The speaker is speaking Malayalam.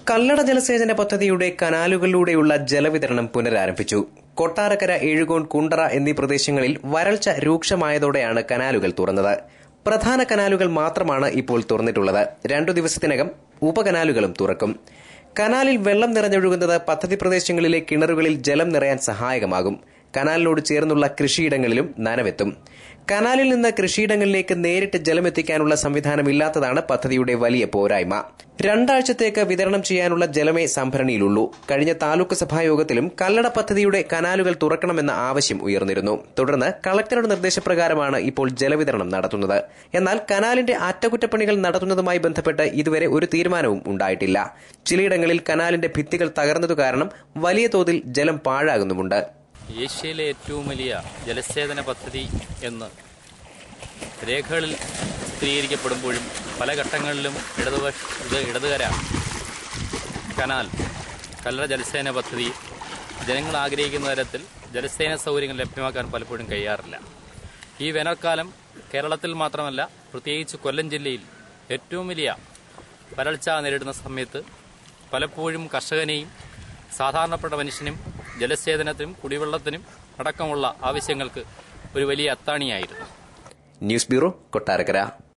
കല്ലട ജലസേചന പദ്ധതിയുടെ കനാലുകളിലൂടെയുള്ള ജലവിതരണം പുനരാരംഭിച്ചു കൊട്ടാരക്കര എഴുകോൺ കുണ്ടറ എന്നീ പ്രദേശങ്ങളിൽ വരൾച്ച രൂക്ഷമായതോടെയാണ് കനാലുകൾ തുറന്നത് പ്രധാന കനാലുകൾ മാത്രമാണ് ഇപ്പോൾ തുറന്നിട്ടുള്ളത് രണ്ടു ദിവസത്തിനകം ഉപകനാലുകളും തുറക്കും കനാലിൽ വെള്ളം നിറഞ്ഞൊഴുകുന്നത് പദ്ധതി പ്രദേശങ്ങളിലെ കിണറുകളിൽ ജലം നിറയാൻ സഹായകമാകും കനാലിനോട് ചേർന്നുള്ള കൃഷിയിടങ്ങളിലും നനവെത്തും കനാലിൽ നിന്ന് കൃഷിയിടങ്ങളിലേക്ക് നേരിട്ട് ജലമെത്തിക്കാനുള്ള സംവിധാനമില്ലാത്തതാണ് പദ്ധതിയുടെ വലിയ പോരായ്മ രണ്ടാഴ്ചത്തേക്ക് വിതരണം ചെയ്യാനുള്ള ജലമേ സംഭരണിയിലുള്ളൂ കഴിഞ്ഞ താലൂക്ക് സഭാ യോഗത്തിലും കല്ലട പദ്ധതിയുടെ കനാലുകൾ തുറക്കണമെന്ന ആവശ്യം ഉയർന്നിരുന്നു തുടർന്ന് കളക്ടറുടെ നിർദ്ദേശപ്രകാരമാണ് ഇപ്പോൾ ജലവിതരണം നടത്തുന്നത് എന്നാൽ കനാലിന്റെ അറ്റകുറ്റപ്പണികൾ നടത്തുന്നതുമായി ബന്ധപ്പെട്ട് ഇതുവരെ ഒരു തീരുമാനവും ഉണ്ടായിട്ടില്ല ചിലയിടങ്ങളിൽ കനാലിന്റെ ഭിത്തികൾ തകർന്നതു കാരണം വലിയ തോതിൽ ജലം പാഴാകുന്നുമുണ്ട് ഏഷ്യയിലെ ഏറ്റവും വലിയ ജലസേചന പദ്ധതി എന്ന് രേഖകളിൽ ചിത്രീകരിക്കപ്പെടുമ്പോഴും പല ഘട്ടങ്ങളിലും ഇടതുപക്ഷ ഇത് ഇടതുകര കനാൽ കല്ലറ ജലസേന പദ്ധതി ജനങ്ങൾ ആഗ്രഹിക്കുന്ന തരത്തിൽ ജലസേന സൗകര്യങ്ങൾ ലഭ്യമാക്കാൻ പലപ്പോഴും കഴിയാറില്ല ഈ വേനൽക്കാലം കേരളത്തിൽ മാത്രമല്ല പ്രത്യേകിച്ച് കൊല്ലം ജില്ലയിൽ ഏറ്റവും വലിയ വരൾച്ച നേരിടുന്ന സമയത്ത് പലപ്പോഴും കർഷകനെയും സാധാരണപ്പെട്ട മനുഷ്യനും ജലസേചനത്തിനും കുടിവെള്ളത്തിനും അടക്കമുള്ള ആവശ്യങ്ങൾക്ക് ഒരു വലിയ അത്താണിയായിരുന്നു ന്യൂസ് ബ്യൂറോ കൊട്ടാരക്കര